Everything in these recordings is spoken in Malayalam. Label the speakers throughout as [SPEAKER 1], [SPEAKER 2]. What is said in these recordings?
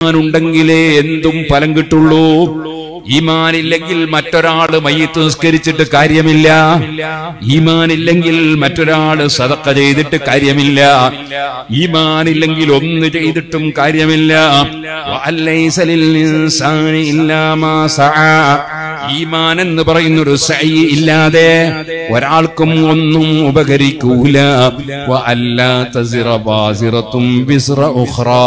[SPEAKER 1] ഉണ്ടെങ്കിലേ എന്തും ഫലം കിട്ടുള്ളൂ ഈമാനില്ലെങ്കിൽ മറ്റൊരാള് മയ്യത്ത് നിസ്കരിച്ചിട്ട് കാര്യമില്ല ഈമാനില്ലെങ്കിൽ മറ്റൊരാള് സതക്ക ചെയ്തിട്ട് കാര്യമില്ല ഈമാനില്ലെങ്കിൽ ഒന്ന് ചെയ്തിട്ടും കാര്യമില്ല വഅല്ലൈസ ലിൽ ഇൻസാനി ഇല്ലാ മാ സഅ. ഈമാൻ എന്ന് പറയുന്നൊരു സൈ ഇല്ലാതെ ഒരാൾക്കും ഒന്നും ഉപകരിക്കൂല വഅല്ലാ തസിറ വാസിറത്തും വിസ്റ ഉഖ്റാ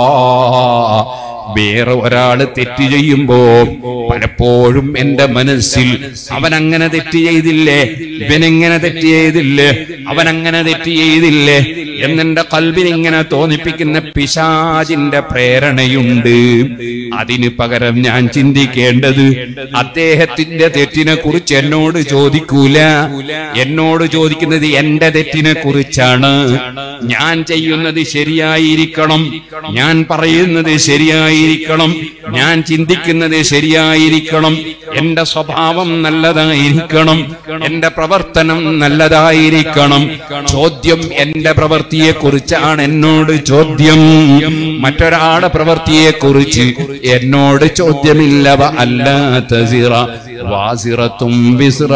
[SPEAKER 1] വേറെ ഒരാള് തെറ്റ് ചെയ്യുമ്പോ പലപ്പോഴും എന്റെ മനസ്സിൽ അവൻ അങ്ങനെ തെറ്റ് ചെയ്തില്ലേ ഇവനെങ്ങനെ തെറ്റ് ചെയ്തില്ലേ അവൻ അങ്ങനെ തെറ്റ് ചെയ്തില്ലേ എന്നെന്റെ കൽവിനിങ്ങനെ തോന്നിപ്പിക്കുന്ന പിശാചിന്റെ പ്രേരണയുണ്ട് അതിന് പകരം ഞാൻ ചിന്തിക്കേണ്ടത് അദ്ദേഹത്തിന്റെ തെറ്റിനെ കുറിച്ച് എന്നോട് ചോദിക്കൂല എന്നോട് ചോദിക്കുന്നത് എന്റെ തെറ്റിനെ കുറിച്ചാണ് ഞാൻ ചെയ്യുന്നത് ശരിയായിരിക്കണം ഞാൻ പറയുന്നത് ശരിയായിരിക്കണം ഞാൻ ചിന്തിക്കുന്നത് ശരിയായിരിക്കണം എന്റെ സ്വഭാവം നല്ലതായിരിക്കണം എന്റെ പ്രവർത്തനം നല്ലതായിരിക്കണം ചോദ്യം എന്റെ പ്രവൃത്തിയെ കുറിച്ചാണ് എന്നോട് ചോദ്യം മറ്റൊരാളുടെ പ്രവൃത്തിയെ കുറിച്ച് എന്നോട് ചോദ്യമില്ലവ അല്ലാത്ത സിറ വാസിറത്തും വിസ്റ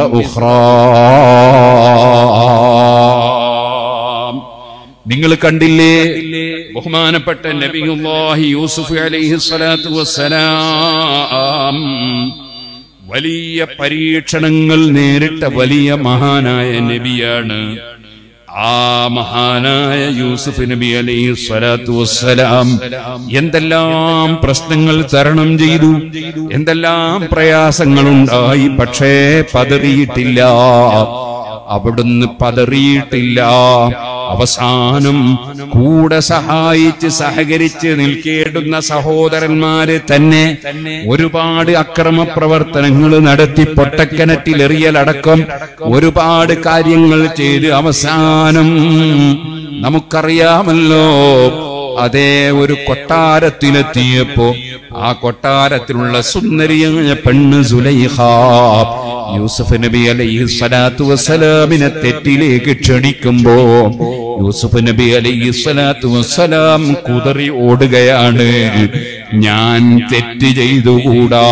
[SPEAKER 1] ഉഖ്റാ നിങ്ങൾ കണ്ടില്ലേ ബഹുമാനപ്പെട്ട നബിയുല്ലാഹി യൂസുഫ് അലൈഹി സ്വലാത്തു വസ്സലാം വലിയ പരീക്ഷണങ്ങൾ നേരിട്ട വലിയ മഹാനായ നബിയാണ് ആ മഹാനായ യൂസുഫ് നബി അലൈഹി സ്വലാത്തു വസ്സലാം എന്തെല്ലാം പ്രശ്നങ്ങൾ തരണം ചെയ്തു എന്തെല്ലാം പ്രയാസങ്ങളുണ്ടായി പക്ഷേ പതറിയിട്ടില്ല അവിടുന്ന് പതറിയിട്ടില്ല അവസാനം കൂടെ സഹായിച്ച് സഹകരിച്ച് നിൽക്കേണ്ടുന്ന സഹോദരന്മാര് തന്നെ ഒരുപാട് അക്രമ പ്രവർത്തനങ്ങൾ നടത്തി പൊട്ടക്കിണറ്റിലെറിയലടക്കം ഒരുപാട് കാര്യങ്ങൾ ചെയ്ത് അവസാനം നമുക്കറിയാമല്ലോ അതേ ഒരു കൊട്ടാരത്തിലെത്തിയപ്പോ ആ കൊട്ടാരത്തിലുള്ള സുന്ദരിയായ പെണ്ണ് സുലൈഹ യൂസുഫ് നബി അലൈഹി സ്വലാത്തു വസ്സലാമിനെ തെറ്റിലേക്ക് ക്ഷണിക്കുമ്പോ യൂസുഫ് നബി അലൈഹി സ്വലാത്തു വസ്സലാം കുതറി ഓടുകയാണ് ഞാൻ തെറ്റ് ചെയ്തുകൂടാ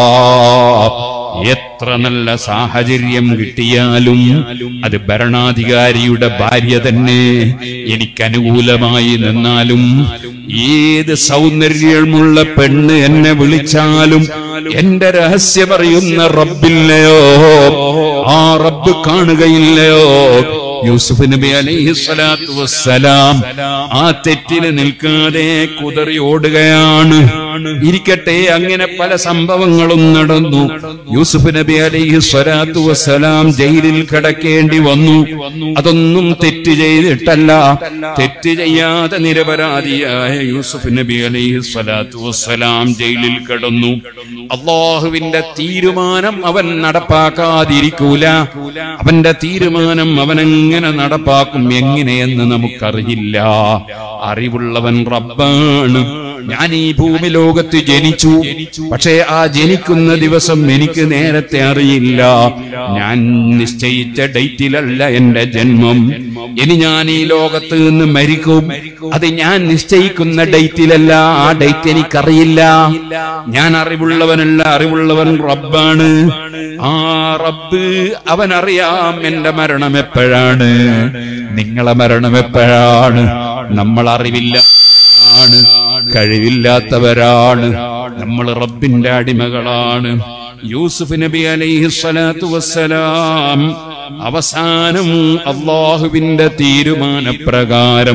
[SPEAKER 1] എത്ര നല്ല സാഹചര്യം കിട്ടിയാലും അത് ഭരണാധികാരിയുടെ ഭാര്യ തന്നെ എനിക്ക് അനുകൂലമായി നിന്നാലും ഏത് സൗന്ദര്യമുള്ള പെണ്ണ് എന്നെ വിളിച്ചാലും എന്റെ രഹസ്യമറിയുന്ന റബ്ബില്ലയോ ആ റബ്ബ് കാണുകയില്ലയോ യൂസുഫ് നബി അലൈഹി സ്വലാത്തു വസ്സലാം ആ തെറ്റിന് നിൽക്കാതെ കുതറി ഓടുകയാണ് ഇരിക്കട്ടെ അങ്ങനെ പല സംഭവങ്ങളും നടന്നു യൂസുഫ് നബി അലൈഹി സ്വലാത്തു വസ്സലാം ജയിലിൽ കിടക്കേണ്ടി വന്നു അതൊന്നും തെറ്റ് ചെയ്തിട്ടല്ല തെറ്റ് ചെയ്യാതെ നിരപരാധിയായ യൂസുഫ് നബി അലൈഹി സ്വലാത്തു വസ്സലാം ജയിലിൽ കിടന്നു അള്ളാഹുവിന്റെ തീരുമാനം അവൻ നടപ്പാക്കാതിരിക്കൂല അവന്റെ തീരുമാനം അവൻ എങ്ങനെ നടപ്പാക്കും എങ്ങനെയെന്ന് നമുക്കറിയില്ല അറിവുള്ളവൻ റബ്ബാണ് ഞാൻ ഈ ഭൂമി ലോകത്ത് ജനിച്ചു പക്ഷേ ആ ജനിക്കുന്ന ദിവസം എനിക്ക് നേരത്തെ അറിയില്ല ഞാൻ നിശ്ചയിച്ച ഡേറ്റിലല്ല എന്റെ ജന്മം ഇനി ഞാൻ ഈ ലോകത്ത് നിന്ന് മരിക്കും അത് ഞാൻ നിശ്ചയിക്കുന്ന ഡേറ്റിലല്ല ആ ഡേറ്റ് എനിക്കറിയില്ല ഞാൻ അറിവുള്ളവനല്ല അറിവുള്ളവൻ റബ്ബാണ് ആ റബ്ബ് അവൻ അറിയാം എന്റെ മരണം എപ്പോഴാണ് നിങ്ങളെ മരണം എപ്പോഴാണ് നമ്മൾ അറിവില്ല ആണ് കഴിവില്ലാത്തവരാണ് നമ്മൾ റബ്ബിന്റെ അടിമകളാണ് യൂസുഫ് നബി അലൈഹി സ്വലാത്തു വസ്സലാം അവസാനം അള്ളാഹുവിന്റെ തീരുമാനപ്രകാരം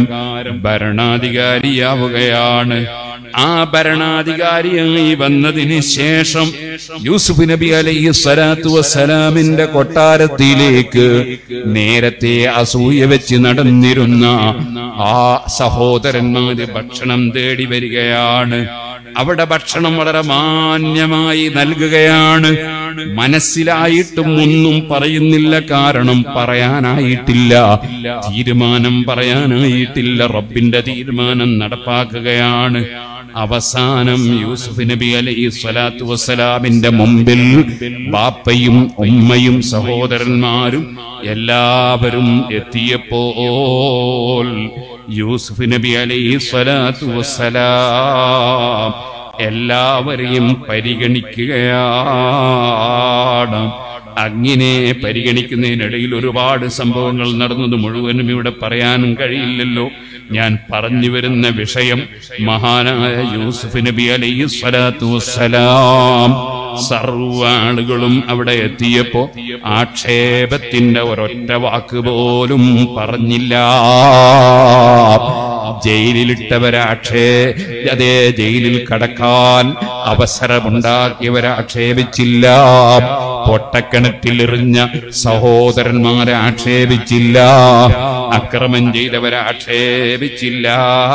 [SPEAKER 1] ഭരണാധികാരിയാവുകയാണ് ആ ഭരണാധികാരിയായി വന്നതിന് ശേഷം യൂസുഫ് നബി അലൈഹി സ്വലാത്തു വസ്സലാമിന്റെ കൊട്ടാരത്തിലേക്ക് നേരത്തെ അസൂയ വെച്ച് നടന്നിരുന്ന ആ സഹോദരന്മാര് ഭക്ഷണം തേടി വരികയാണ് അവിടെ ഭക്ഷണം വളരെ മാന്യമായി നൽകുകയാണ് മനസ്സിലായിട്ടും ഒന്നും പറയുന്നില്ല കാരണം പറയാനായിട്ടില്ല തീരുമാനം പറയാനായിട്ടില്ല റബ്ബിന്റെ തീരുമാനം നടപ്പാക്കുകയാണ് അവസാനം യൂസുഫ് നബി അലൈഹി സ്വലാത്തു വസ്സലാമിന്റെ മുമ്പിൽ ബാപ്പയും ഉമ്മയും സഹോദരന്മാരും എല്ലാവരും എത്തിയപ്പോൾ യൂസുഫ് നബി അലൈഹി സ്വലാത്തു വസ്സലാം എല്ലാവരെയും പരിഗണിക്കുകയാണ് അങ്ങനെ പരിഗണിക്കുന്നതിനിടയിൽ ഒരുപാട് സംഭവങ്ങൾ നടന്നത് മുഴുവനും ഇവിടെ പറയാനും കഴിയില്ലല്ലോ ഞാൻ പറഞ്ഞു വരുന്ന വിഷയം മഹാനായ യൂസുഫ് നബി അലൈഹി സ്വലാത്തു വസ്സലാം സർവ്വ ആളുകളും അവിടെ എത്തിയപ്പോ ആക്ഷേപത്തിന്റെ ഒരൊറ്റ വാക്ക് പോലും പറഞ്ഞില്ല ജയിലിലിട്ടവരെ ആക്ഷേ അതേ ജയിലിൽ കടക്കാൻ അവസരമുണ്ടാക്കിയവരെ ആക്ഷേപിച്ചില്ല പൊട്ടക്കിണറ്റിൽ എറിഞ്ഞ സഹോദരന്മാരെ ആക്ഷേപിച്ചില്ല അക്രമം ചെയ്തവരെ ആക്ഷേപിച്ചില്ല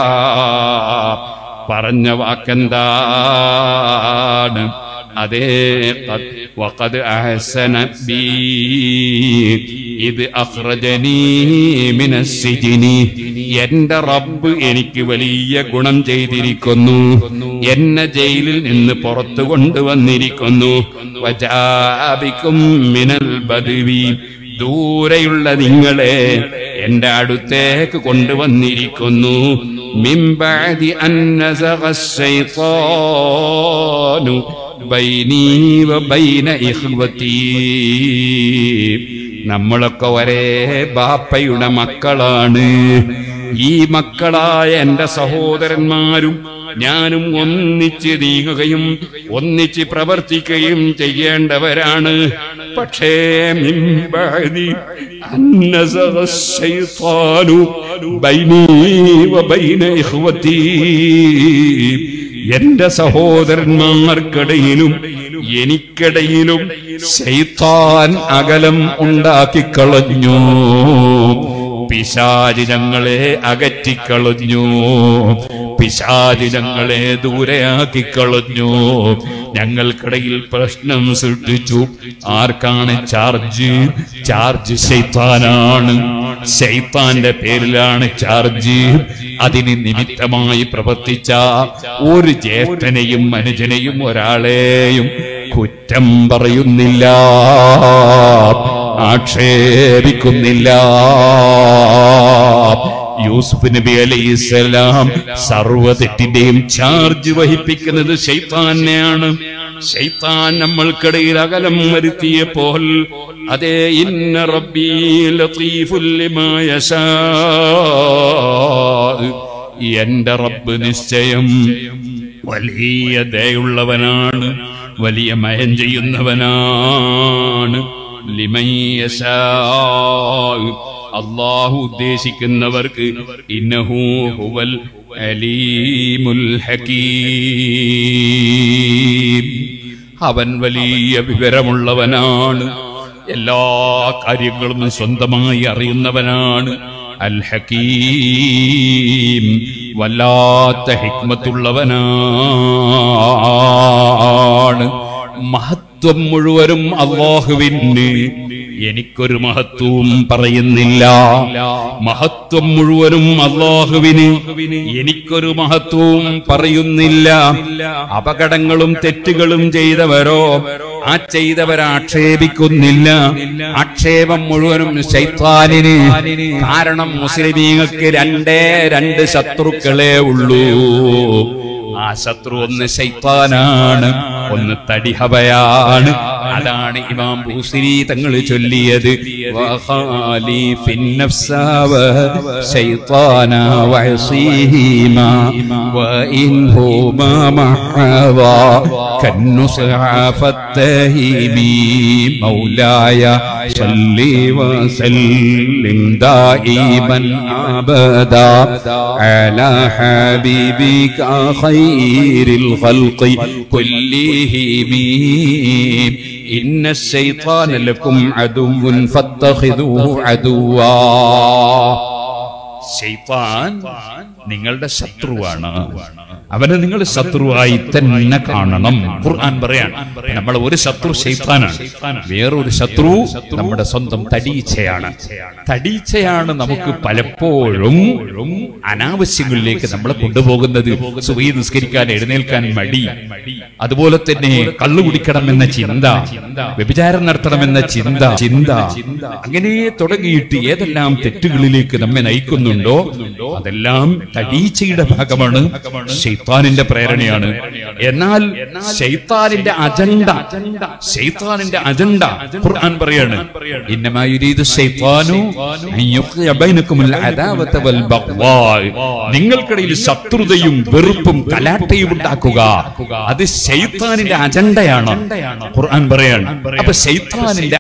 [SPEAKER 1] പറഞ്ഞ വാക്കെന്താണ് അതേ ഖദ്- വഖദ് അഹ്സന ബി ഇത് അഖ്റജനീ മിനസ് സിജ്നി എന്റെ റബ്ബ് എനിക്ക് വലിയ ഗുണം ചെയ്തിരിക്കുന്നു എന്നെ ജയിലിൽ നിന്ന് പുറത്തു കൊണ്ടുവന്നിരിക്കുന്നു വജാബിക്കും മിനൽ ബദ്വി ദൂരെയുള്ള നിങ്ങളെ എന്റെ അടുത്തേക്ക് കൊണ്ടുവന്നിരിക്കുന്നു മിംബഅദി അൻ നസഗ الشيطان ബൈനീ വബൈന ഇഖ്വതീ നമ്മളൊക്കെ ഒരേ ബാപ്പയുടെ മക്കളാണ് ഈ മക്കളായ എന്റെ സഹോദരന്മാരും ഞാനും ഒന്നിച്ച് നീങ്ങുകയും ഒന്നിച്ച് പ്രവർത്തിക്കുകയും ചെയ്യേണ്ടവരാണ് പക്ഷേ മിമ്പഅദി അൻ നസഗ الشيطان ബൈനീ വബൈന ഇഖ്വതീ എന്റെ സഹോദരന്മാർക്കിടയിലും എനിക്കിടയിലും ശൈത്താൻ അകലം ഉണ്ടാക്കിക്കളഞ്ഞു പിശാചി ഞങ്ങളെ അകറ്റിക്കളഞ്ഞു പിശാചി ഞങ്ങളെ ദൂരെയാക്കിക്കളഞ്ഞു ഞങ്ങൾക്കിടയിൽ പ്രശ്നം സൃഷ്ടിച്ചു ആർക്കാണ് ചാർജ് ചാർജ് ശൈത്താനാണ് ശൈത്താന്റെ പേരിലാണ് ചാർജ് അതിന് നിമിത്തമായി പ്രവർത്തിച്ച ഒരു ജ്യേഷ്ഠനെയും അനുജനെയും ഒരാളെയും കുറ്റം പറയുന്നില്ല ആക്ഷേപിക്കുന്നില്ല യൂസുഫ് നബി അലൈഹിസ്സലാം സർവ്വ തെറ്റിന്റെയും ചാർജ് വഹിപ്പിക്കുന്നത് ശൈത്താനെയാണ് ശൈത്താൻ നമ്മൾക്കിടയിൽ അകലം വരുത്തിയപ്പോൾ അതേ ഇന്ന റബ്ബി ലത്തീഫുൽ ലിമാ യശാ എന്റെ റബ്ബ് നിശ്ചയം വലിയ ദയുള്ളവനാണ് വലിയ മയം ചെയ്യുന്നവനാണ് ലിമൻ യശാ അള്ളാഹു ഉദ്ദേശിക്കുന്നവർക്ക് ഇന്നഹു ഹുവൽ അലീമുൽ ഹകീം അവൻ വലിയ വിവരമുള്ളവനാണ് എല്ലാ കാര്യങ്ങളും സ്വന്തമായി അറിയുന്നവനാണ് അൽ ഹക്കീം വല്ലാത്ത ഹിക്മത്തുള്ളവനാണ് മഹത്വം മുഴുവനും അള്ളാഹുവിന് എനിക്കൊരു മഹത്വവും പറയുന്നില്ല മഹത്വം മുഴുവനും അള്ളാഹുവിന് എനിക്കൊരു മഹത്വവും പറയുന്നില്ല അപകടങ്ങളും തെറ്റുകളും ചെയ്തവരോ ആ ചെയ്തവരെ ആക്ഷേപിക്കുന്നില്ല ആക്ഷേപം മുഴുവനും ശൈത്താനിന് കാരണം മുസ്ലിമീങ്ങൾക്ക് രണ്ടേ രണ്ട് ശത്രുക്കളെ ഉള്ളൂ ആ ശത്രു ഒന്ന് ശൈത്താനാണ് ഒന്ന് തടിഹവയാണ് അതാണ് ഇമാം ബൂസിരി തങ്ങൾ ചൊല്ലിയത് വഖാലിഫിൻ നഫ്സ വശൈത്താന വഅസീഹിമാ വഇൻഹുമാ മഹവാ കന്നുസ്അ ഫത്തഹീമി മൗലായ صلي وسلم دائما ابدا على حبيبك خير الخلق كلهم إن الشيطان لكم عدو فاتخذوه عدوا ശൈത്താൻ നിങ്ങളുടെ ശത്രുവാണ് അവനെ നിങ്ങൾ ശത്രുവായി തന്നെ കാണണം ഖുർആൻ പറയാണ് നമ്മൾ ഒരു ശത്രു ശൈത്താനാണ് വേറൊരു ശത്രു നമ്മുടെ സ്വന്തം തടീച്ചയാണ് തടീച്ചയാണ് നമുക്ക് പലപ്പോഴും അനാവശ്യങ്ങളിലേക്ക് നമ്മളെ കൊണ്ടുപോകുന്നത് സുബൈ നിസ്കരിക്കാൻ എഴുന്നേൽക്കാൻ മടി അതുപോലെ തന്നെ കള്ളു കുടിക്കണമെന്ന ചിന്ത വ്യഭിചാരം നടത്തണമെന്ന ചിന്ത ചിന്ത അങ്ങനെ തുടങ്ങിയിട്ട് ഏതെല്ലാം തെറ്റുകളിലേക്ക് നമ്മെ നയിക്കുന്നുണ്ടോ അതെല്ലാം തടീച്ചയുടെ ഭാഗമാണ് ശൈത്താൻ ശൈത്താനിന്റെ പ്രേരണയാണ് എന്നാൽ ശൈത്താനിന്റെ അജണ്ട ശൈത്താനിന്റെ അജണ്ട ഖുർആൻ പറയാണ് ഇന്നമാ യുരീദു ശൈത്താനു അൻ യുഖിയ ബൈനകുമുൽ അദാവത വൽ ബഗ്വാ നിങ്ങൾക്കിടയിൽ ശത്രുതയും വെറുപ്പും കലാട്ടയും ഉണ്ടാക്കുക അത് ശൈത്താനിന്റെ അജണ്ടയാണ് ഖുർആൻ പറയാണ് അപ്പൊ ശൈത്താനിന്റെ